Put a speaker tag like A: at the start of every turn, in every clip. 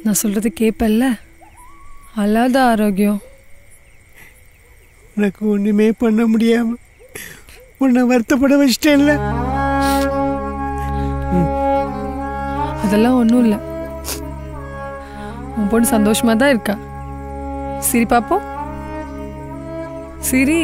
A: நான் சொல்றது கேட்பல்ல அல்லாத ஆரோக்கியம்
B: உனக்கு ஒண்ணுமே பண்ண முடியாம உன்னை வருத்தப்பட வச்சிட்டேன்ல
A: அதெல்லாம் ஒன்றும் இல்லை உன் பொண்ணு சந்தோஷமா தான் இருக்கா சிரி பாப்போம் சிரி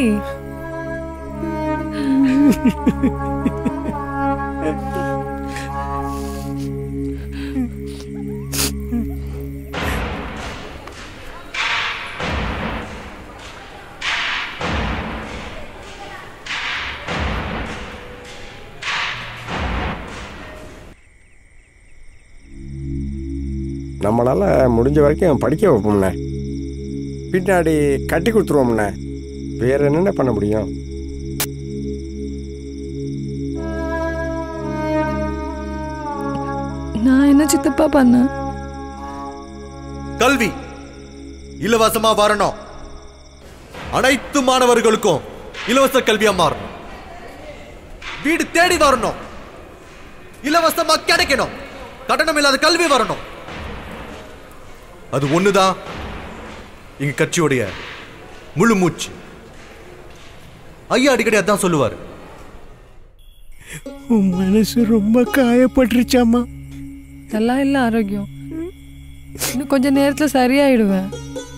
C: நம்மளால முடிஞ்ச வரைக்கும் படிக்க வைப்போம்ண்ணே பின்னாடி கட்டி கொடுத்துருவோம்ண்ணே வேற என்னென்ன பண்ண முடியும்
A: நான் என்ன சித்தப்பா பண்ணேன்
D: கல்வி இலவசமா வரணும் அனைத்து மாணவர்களுக்கும் இலவச கல்வியா மாறணும் வீடு தேடி வரணும் இலவசமா கிடைக்கணும் கட்டணம் இல்லாத கல்வி வரணும் அது ஒண்ணுதான் எங்க கட்சியுடைய முழு மூச்சு ஐயா அடிக்கடி அதான் சொல்லுவாரு
B: உன் மனசு ரொம்ப காயப்பட்டுருச்சாம்மா
A: இதெல்லாம் இல்லை ஆரோக்கியம் இன்னும் கொஞ்ச நேரத்தில் சரியாயிடுவேன்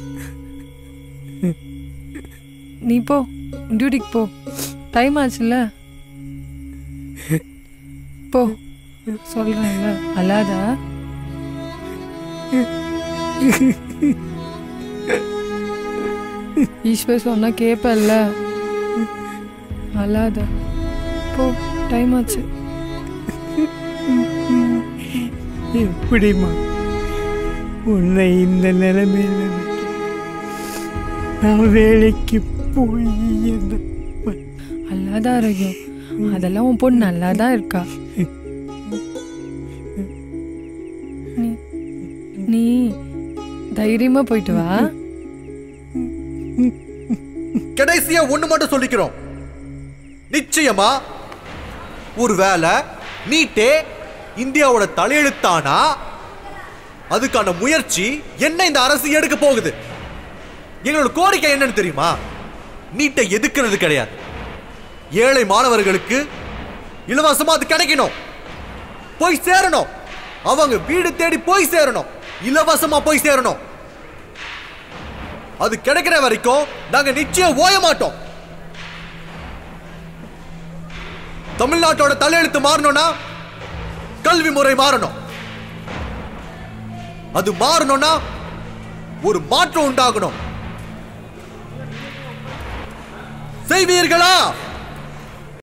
A: நீ போ டியூட்டிக்கு போ டைம் ஆச்சுல்ல போ சொல்றேன்ல அல்லாதா ஈஸ்வர் சொன்னா கேப்பல்ல அல்லாத போ டைம் ஆச்சு
B: எப்படிம்மா உன்னை இந்த நிலைமையில விட்டு நான் வேலைக்கு போய் என்ன ப-
A: அல்லாத ஆரோக்கியம் அதெல்லாம் உன் பொண்ணு நல்லா தான் இருக்கா நீ நீ தைரியமா போயிட்டு வா
D: கடைசியா ஒண்ணு மட்டும் சொல்லிக்கிறோம் நிச்சயமா ஒரு வேலை நீட்டே இந்தியாவோட தலையெழுத்தானா அதுக்கான முயற்சி என்ன இந்த அரசு எடுக்க போகுது எங்களோட கோரிக்கை என்னன்னு தெரியுமா நீட்டை எதுக்குறது கிடையாது ஏழை மாணவர்களுக்கு இலவசமா அது கிடைக்கணும் போய் சேரணும் அவங்க வீடு தேடி போய் சேரணும் இலவசமா போய் சேரணும் அது கிடைக்கிற வரைக்கும் நாங்க நிச்சயம் ஓய மாட்டோம் தமிழ்நாட்டோட தலையெழுத்து மாறணும்னா கல்வி முறை மாறணும் அது மாறணும்னா ஒரு மாற்றம் உண்டாகணும் செய்வீர்களா